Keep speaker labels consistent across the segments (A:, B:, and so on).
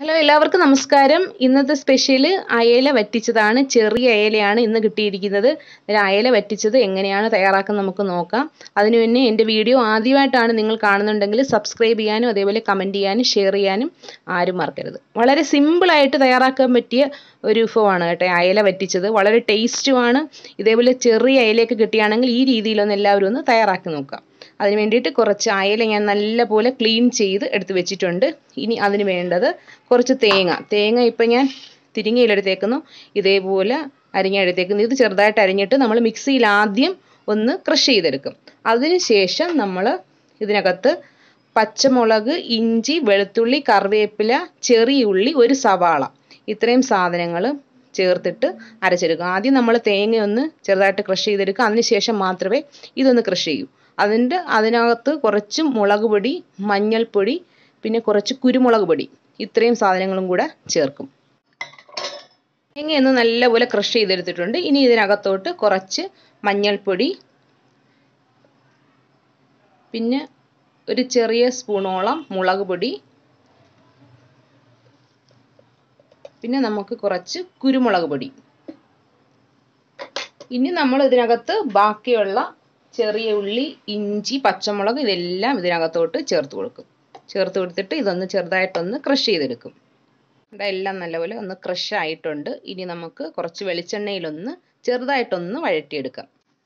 A: hello എല്ലാവർക്കും നമസ്കാരം ഇന്നത്തെ സ്പെഷ്യൽ അയല വറ്റിച്ചതാണ് ചെറിയ അയലയാണ് ഇന്ന് കിട്ടിയിരിക്കുന്നത് ഒരു അയല വറ്റിച്ചത് എങ്ങനെയാണ് തയ്യാറാക്കുന്നത് നമുക്ക് നോക്കാം അതിനു മുന്നേ എൻ്റെ വീഡിയോ ആദ്യമായിട്ടാണ് നിങ്ങൾ കാണുന്നുണ്ടെങ്കിൽ സബ്സ്ക്രൈബ് ചെയ്യാനും അതേപോലെ കമൻറ്റ് ചെയ്യാനും ഷെയർ ചെയ്യാനും ആരും മറക്കരുത് വളരെ സിമ്പിളായിട്ട് തയ്യാറാക്കാൻ പറ്റിയ ഒരു വിഭവമാണ് കേട്ടോ അയല വറ്റിച്ചത് വളരെ ടേസ്റ്റുമാണ് ഇതേപോലെ ചെറിയ അയലയൊക്കെ കിട്ടുകയാണെങ്കിൽ ഈ രീതിയിലൊന്ന് എല്ലാവരും ഒന്ന് തയ്യാറാക്കി നോക്കാം അതിന് വേണ്ടിയിട്ട് കുറച്ച് അയല ഞാൻ നല്ലപോലെ ക്ലീൻ ചെയ്ത് എടുത്ത് വെച്ചിട്ടുണ്ട് ഇനി അതിന് വേണ്ടത് കുറച്ച് തേങ്ങ തേങ്ങ ഇപ്പം ഞാൻ തിരിങ്ങയിലെടുത്തേക്കുന്നു ഇതേപോലെ അരിഞ്ഞെടുത്തേക്കുന്നു ഇത് ചെറുതായിട്ട് അരിഞ്ഞിട്ട് നമ്മൾ മിക്സിയിൽ ആദ്യം ഒന്ന് ക്രഷ് ചെയ്തെടുക്കും അതിന് ശേഷം നമ്മൾ ഇതിനകത്ത് പച്ചമുളക് ഇഞ്ചി വെളുത്തുള്ളി കറിവേപ്പില ചെറിയ ഉള്ളി ഒരു സവാള ഇത്രയും സാധനങ്ങൾ ചേർത്തിട്ട് അരച്ചെടുക്കുക ആദ്യം നമ്മൾ തേങ്ങ ഒന്ന് ചെറുതായിട്ട് ക്രഷ് ചെയ്തെടുക്കുക അതിനുശേഷം മാത്രമേ ഇതൊന്ന് ക്രഷ് ചെയ്യൂ അതിൻ്റെ അതിനകത്ത് കുറച്ച് മുളക് പൊടി മഞ്ഞൾപ്പൊടി പിന്നെ കുറച്ച് കുരുമുളക് പൊടി ഇത്രയും സാധനങ്ങളും കൂടെ ചേർക്കും തേങ്ങയൊന്ന് നല്ലപോലെ ക്രഷ് ചെയ്തെടുത്തിട്ടുണ്ട് ഇനി ഇതിനകത്തോട്ട് കുറച്ച് മഞ്ഞൾപ്പൊടി പിന്നെ ഒരു ചെറിയ സ്പൂണോളം മുളക് പൊടി പിന്നെ നമുക്ക് കുറച്ച് കുരുമുളക് പൊടി ഇനി നമ്മൾ ഇതിനകത്ത് ബാക്കിയുള്ള ചെറിയ ഉള്ളി ഇഞ്ചി പച്ചമുളക് ഇതെല്ലാം ഇതിനകത്തോട്ട് ചേർത്ത് കൊടുക്കും ചേർത്ത് കൊടുത്തിട്ട് ഇതൊന്ന് ചെറുതായിട്ടൊന്ന് ക്രഷ് ചെയ്തെടുക്കും ഇവിടെ എല്ലാം നല്ലപോലെ ഒന്ന് ക്രഷ് ആയിട്ടുണ്ട് ഇനി നമുക്ക് കുറച്ച് വെളിച്ചെണ്ണയിലൊന്ന് ചെറുതായിട്ടൊന്ന് വഴറ്റിയെടുക്കാം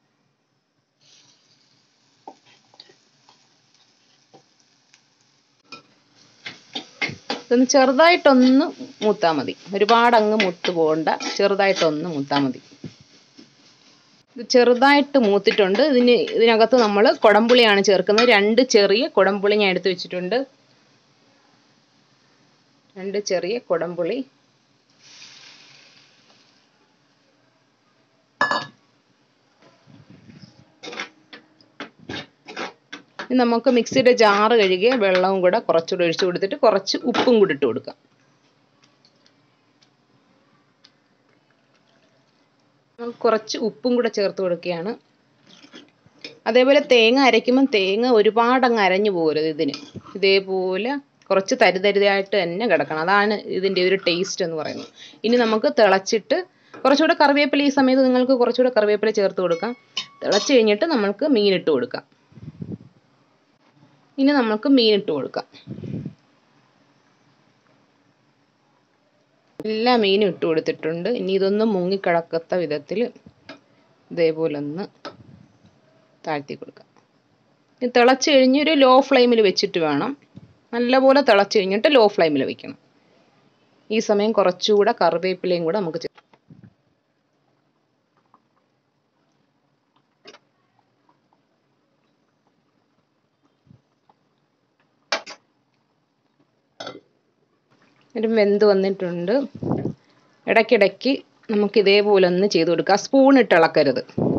A: ഇതൊന്ന് ചെറുതായിട്ടൊന്ന് മൂത്താൽ മതി ഒരുപാട് അങ്ങ് മൂത്ത് പോകണ്ട ചെറുതായിട്ടൊന്ന് മൂത്താൽ മതി ഇത് ചെറുതായിട്ട് മൂത്തിട്ടുണ്ട് ഇതിന് ഇതിനകത്ത് നമ്മൾ കുടംപുളിയാണ് ചേർക്കുന്നത് രണ്ട് ചെറിയ കുടംപുളി ഞാൻ എടുത്ത് വെച്ചിട്ടുണ്ട് രണ്ട് ചെറിയ കുടംപുളി ഇനി നമുക്ക് മിക്സിയുടെ ജാറ് കഴുകിയ വെള്ളവും കൂടെ കുറച്ചുകൂടെ ഒഴിച്ചു കൊടുത്തിട്ട് കുറച്ച് ഉപ്പും കൂടി ഇട്ട് കൊടുക്കാം കുറച്ച് ഉപ്പും കൂടെ ചേർത്ത് കൊടുക്കുകയാണ് അതേപോലെ തേങ്ങ അരയ്ക്കുമ്പോൾ തേങ്ങ ഒരുപാട് അങ്ങ് അരഞ്ഞു പോകരുത് ഇതിന് ഇതേപോലെ കുറച്ച് തരിതരിതായിട്ട് തന്നെ കിടക്കണം അതാണ് ഇതിൻ്റെ ഒരു ടേസ്റ്റ് എന്ന് പറയുന്നത് ഇനി നമുക്ക് തിളച്ചിട്ട് കുറച്ചുകൂടെ കറിവേപ്പില ഈ സമയത്ത് നിങ്ങൾക്ക് കുറച്ചുകൂടെ കറിവേപ്പില ചേർത്ത് കൊടുക്കാം തിളച്ച് കഴിഞ്ഞിട്ട് നമ്മൾക്ക് മീനിട്ട് കൊടുക്കാം ഇനി നമുക്ക് മീനിട്ട് കൊടുക്കാം എല്ലാ മീനും ഇട്ട് കൊടുത്തിട്ടുണ്ട് ഇനി ഇതൊന്നും മുങ്ങിക്കിടക്കത്ത വിധത്തിൽ ഇതേപോലെ ഒന്ന് താഴ്ത്തി കൊടുക്കാം ഇത് തിളച്ച് കഴിഞ്ഞ് ഒരു ലോ ഫ്ലെയിമിൽ വെച്ചിട്ട് വേണം നല്ലപോലെ തിളച്ച് കഴിഞ്ഞിട്ട് ലോ ഫ്ലെയിമിൽ വെക്കണം ഈ സമയം കുറച്ചുകൂടെ കറിവേപ്പിലയും കൂടെ നമുക്ക് ഒരു വെന്ത് വന്നിട്ടുണ്ട് ഇടയ്ക്കിടയ്ക്ക് നമുക്ക് ഇതേപോലെ ഒന്ന് ചെയ്ത് കൊടുക്കുക സ്പൂൺ ഇട്ട് ഇളക്കരുത്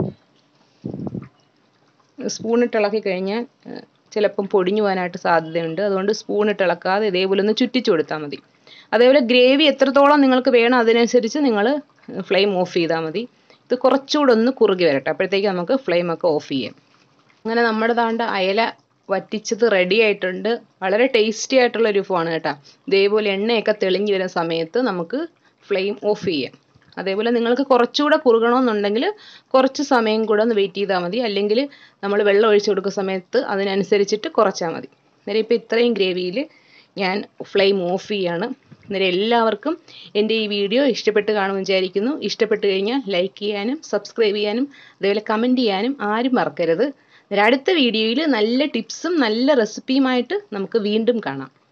A: സ്പൂൺ ഇട്ട് ഇളക്കി കഴിഞ്ഞാൽ ചിലപ്പം പൊടിഞ്ഞു പോകാനായിട്ട് സാധ്യതയുണ്ട് അതുകൊണ്ട് സ്പൂൺ ഇട്ട് ഇളക്കാതെ ഇതേപോലെ ഒന്ന് ചുറ്റിച്ചു കൊടുത്താൽ മതി അതേപോലെ ഗ്രേവി എത്രത്തോളം നിങ്ങൾക്ക് വേണം അതിനനുസരിച്ച് നിങ്ങൾ ഫ്ലെയിം ഓഫ് ചെയ്താൽ മതി ഇത് കുറച്ചുകൂടെ ഒന്ന് കുറുകി വരട്ടെ അപ്പോഴത്തേക്ക് നമുക്ക് ഫ്ലെയിം ഒക്കെ ഓഫ് ചെയ്യാം അങ്ങനെ നമ്മുടെ താണ്ട അയല വറ്റിച്ചത് റെഡി ആയിട്ടുണ്ട് വളരെ ടേസ്റ്റി ആയിട്ടുള്ള ഒരു വിഭവമാണ് കേട്ടോ ഇതേപോലെ എണ്ണയൊക്കെ തെളിഞ്ഞു വരുന്ന സമയത്ത് നമുക്ക് ഫ്ലെയിം ഓഫ് ചെയ്യാം അതേപോലെ നിങ്ങൾക്ക് കുറച്ചുകൂടെ കുറുകണമെന്നുണ്ടെങ്കിൽ കുറച്ച് സമയം കൂടെ ഒന്ന് വെയിറ്റ് ചെയ്താൽ മതി അല്ലെങ്കിൽ നമ്മൾ വെള്ളം ഒഴിച്ചു കൊടുക്കുന്ന സമയത്ത് അതിനനുസരിച്ചിട്ട് കുറച്ചാൽ മതി അന്നേരം ഇപ്പോൾ ഇത്രയും ഗ്രേവിയിൽ ഞാൻ ഫ്ലെയിം ഓഫ് ചെയ്യാണ് അന്നേരം എല്ലാവർക്കും എൻ്റെ ഈ വീഡിയോ ഇഷ്ടപ്പെട്ട് കാണുമെന്ന് വിചാരിക്കുന്നു ഇഷ്ടപ്പെട്ട് കഴിഞ്ഞാൽ ലൈക്ക് ചെയ്യാനും സബ്സ്ക്രൈബ് ചെയ്യാനും അതേപോലെ കമൻറ്റ് ചെയ്യാനും ആരും മറക്കരുത് അടുത്ത വീഡിയോയിൽ നല്ല ടിപ്സും നല്ല റെസിപ്പിയുമായിട്ട് നമുക്ക് വീണ്ടും കാണാം